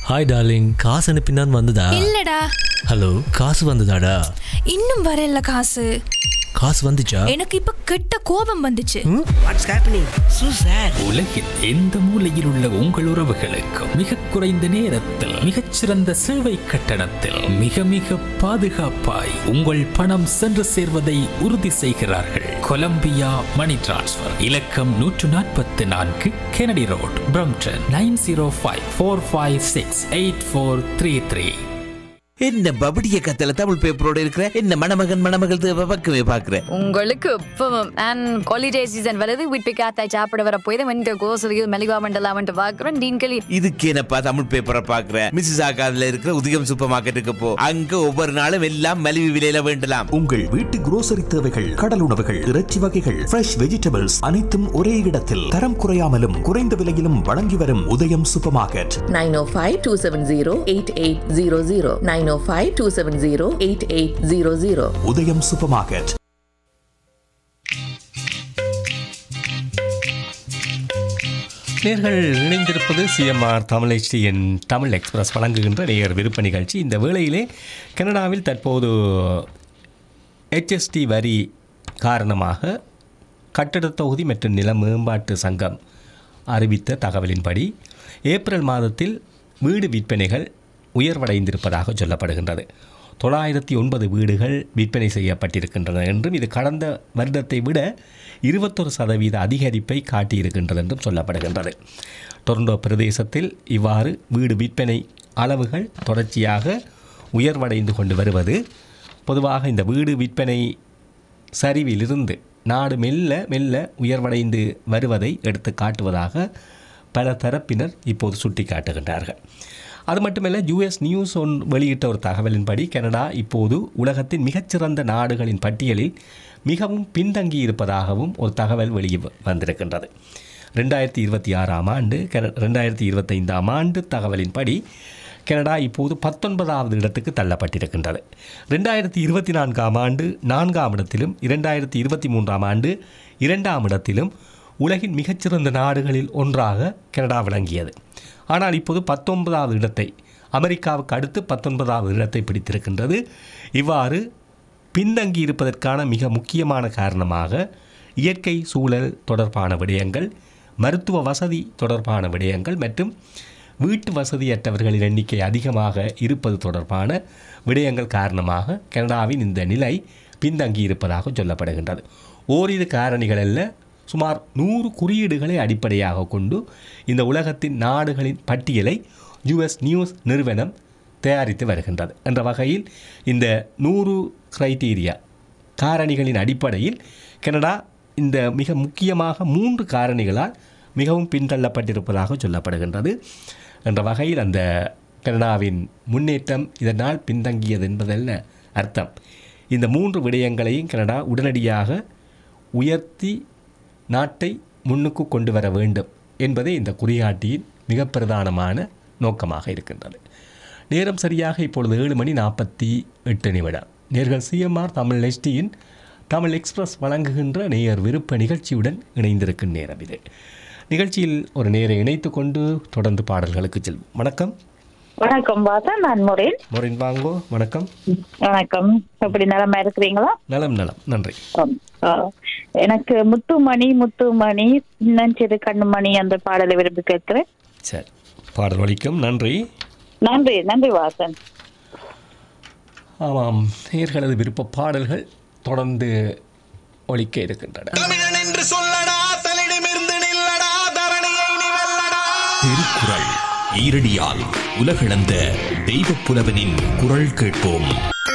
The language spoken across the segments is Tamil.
ஹாய் டார்லிங் காசு அனுப்பினான் வந்ததா இல்லடா ஹலோ காசு வந்ததாடா இன்னும் வரல காசு காசு வந்துச்சா எனக்கு இப்ப கெட்ட கோபம் வந்துச்சு வாட்ஸ் ஹேப்பனிங் சூ சார் உலகில் எந்த மூலையில் உள்ள உங்கள் உறவுகளுக்கும் மிக குறைந்த நேரத்தில் மிகச்சிறந்த சேவை கட்டணத்தில் மிக மிக பாதுகாப்பாய் உங்கள் பணம் சென்று சேர்வதை உறுதி செய்கிறார்கள் கொலம்பியா மணி டிரான்ஸ்ஃபர் இலக்கம் நூற்று நாற்பத்தி நான்கு Kennedy road Brampton nine zero five four five six eight four three three என்ன பபடிய கத்தல தமிழ் பேப்பரோட இருக்கிற என்ன மணமகன் மணமகள் தேவை பக்கமே பாக்குற உங்களுக்கு இப்பவும் அண்ட் ஹாலிடே சீசன் வருது வீட்டு காத்தாய் சாப்பிட வர போய் தான் வந்து கோசலியில் மெலிவா மண்டலாமன்ட்டு பார்க்குறோம் டீன் களி இதுக்கு என்னப்பா தமிழ் பேப்பரை பாக்குற மிஸ்ஸஸ் ஆகாதுல இருக்கிற உதயம் சூப்பர் மார்க்கெட்டுக்கு போ அங்க ஒவ்வொரு நாளும் எல்லாம் மலிவு விலையில வேண்டலாம் உங்கள் வீட்டு grocery தேவைகள் கடல் உணவுகள் இறைச்சி வகைகள் ஃப்ரெஷ் வெஜிடபிள்ஸ் அனைத்தும் ஒரே இடத்தில் தரம் குறையாமலும் குறைந்த விலையிலும் வழங்கி வரும் உதயம் சூப்பர் மார்க்கெட் 905-270-8800 905-270-8800 உதயம் சூப்பர் மார்க்கெட் நேர்கள் இணைந்திருப்பது C M R Tamil HDN Tamil express வழங்குகின்ற நேயர் விருப்ப நிகழ்ச்சி இந்த வேளையிலே கனடாவில் தற்போது HST வரி காரணமாக கட்டடத் தொகுதி மற்றும் நில மேம்பாட்டு சங்கம் அறிவித்த தகவலின்படி ஏப்ரல் மாதத்தில் வீடு விற்பனைகள் உயர்வடைந்திருப்பதாக சொல்லப்படுகின்றது தொள்ளாயிரத்தி ஒன்பது வீடுகள் விற்பனை செய்யப்பட்டிருக்கின்றன என்றும் இது கடந்த வருடத்தை விட இருபத்தொரு சதவீத அதிகரிப்பை காட்டியிருக்கின்றது என்றும் சொல்லப்படுகின்றது டொரண்டோ பிரதேசத்தில் இவ்வாறு வீடு விற்பனை அளவுகள் தொடர்ச்சியாக உயர்வடைந்து கொண்டு வருவது பொதுவாக இந்த வீடு விற்பனை சரிவிலிருந்து நாடு மெல்ல மெல்ல உயர்வடைந்து வருவதை எடுத்து காட்டுவதாக பல தரப்பினர் இப்போது சுட்டி காட்டுகின்றார்கள் அது மட்டுமல்ல யுஎஸ் நியூஸ் ஒன் வெளியிட்ட ஒரு தகவலின்படி கனடா இப்போது உலகத்தின் மிகச்சிறந்த நாடுகளின் பட்டியலில் மிகவும் பின்தங்கி இருப்பதாகவும் ஒரு தகவல் வெளியே வந்திருக்கின்றது ரெண்டாயிரத்தி இருபத்தி ஆறாம் ஆண்டு கன ரெண்டாயிரத்தி இருபத்தைந்தாம் ஆண்டு தகவலின்படி கனடா இப்போது பத்தொன்பதாவது இடத்துக்கு தள்ளப்பட்டிருக்கின்றது ரெண்டாயிரத்தி இருபத்தி நான்காம் ஆண்டு நான்காம் இடத்திலும் இரண்டாயிரத்தி இருபத்தி மூன்றாம் ஆண்டு இரண்டாம் இடத்திலும் உலகின் மிகச்சிறந்த நாடுகளில் ஒன்றாக கனடா விளங்கியது ஆனால் இப்போது பத்தொன்பதாவது இடத்தை அமெரிக்காவுக்கு அடுத்து பத்தொன்பதாவது இடத்தை பிடித்திருக்கின்றது இவ்வாறு பின்தங்கி இருப்பதற்கான மிக முக்கியமான காரணமாக இயற்கை சூழல் தொடர்பான விடயங்கள் மருத்துவ வசதி தொடர்பான விடயங்கள் மற்றும் வீட்டு வசதியற்றவர்களின் எண்ணிக்கை அதிகமாக இருப்பது தொடர்பான விடயங்கள் காரணமாக கனடாவின் இந்த நிலை பின்தங்கி இருப்பதாக சொல்லப்படுகின்றது ஓரிரு காரணிகள் அல்ல சுமார் நூறு குறியீடுகளை அடிப்படையாக கொண்டு இந்த உலகத்தின் நாடுகளின் பட்டியலை யுஎஸ் நியூஸ் நிறுவனம் தயாரித்து வருகின்றது என்ற வகையில் இந்த நூறு கிரைட்டீரியா காரணிகளின் அடிப்படையில் கனடா இந்த மிக முக்கியமாக மூன்று காரணிகளால் மிகவும் பின்தள்ளப்பட்டிருப்பதாக சொல்லப்படுகின்றது என்ற வகையில் அந்த கனடாவின் முன்னேற்றம் இதனால் பின்தங்கியது என்பதல்ல அர்த்தம் இந்த மூன்று விடயங்களையும் கனடா உடனடியாக உயர்த்தி நாட்டை முன்னுக்கு கொண்டு வர வேண்டும் என்பதே இந்த குறிகாட்டியின் மிக பிரதானமான நோக்கமாக இருக்கின்றது நேரம் சரியாக இப்பொழுது ஏழு மணி நாற்பத்தி எட்டு நிமிடம் நேர்கள் சிஎம்ஆர் தமிழ் எஸ்டியின் தமிழ் எக்ஸ்பிரஸ் வழங்குகின்ற நேயர் விருப்ப நிகழ்ச்சியுடன் இணைந்திருக்கும் நேரம் இது நிகழ்ச்சியில் ஒரு நேரை இணைத்து கொண்டு தொடர்ந்து பாடல்களுக்கு செல்வோம் வணக்கம் வணக்கம் பாத்தா நான் முரேன் மொரின் வாங்கோ வணக்கம் வணக்கம் எப்படி நலமா இருக்கிறீங்களா நலம் நலம் நன்றி ஆம். ஆ, எனக்கு முத்துமணி முத்துமணி சின்னஞ்சிறு கண்ணுமணி அந்த பாடலை விரும்பி கேட்கிறேன் சரி பாடல் வலிக்கும் நன்றி நன்றி நன்றி வாசன் ஆமாம் நேர்களது விருப்ப பாடல்கள் தொடர்ந்து ஒலிக்க இருக்கின்றன தமிழன் என்று சொல்லடா தலிடமிருந்து நில்லடா தரணியை நீ வெல்லடா திருக்குறள் ஈரடியால் உலகளந்த தெய்வப் புலவனின் குரல் கேட்போம்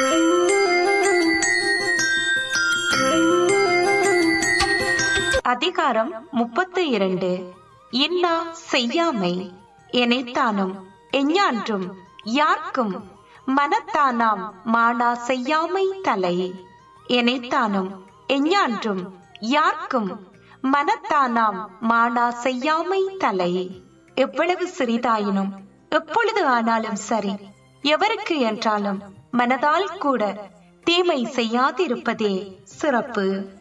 அதிகாரம் முப்பத்து இரண்டு இன்னா செய்யாமை எனைத்தானும் எஞ்ஞான்றும் யார்க்கும் மனத்தானாம் மானா செய்யாமை தலை எனைத்தானும் எஞ்ஞான்றும் யார்க்கும் மனத்தானாம் மானா செய்யாமை தலை எவ்வளவு சிறிதாயினும் எப்பொழுது ஆனாலும் சரி எவருக்கு என்றாலும் மனதால் கூட தீமை செய்யாதிருப்பதே சிறப்பு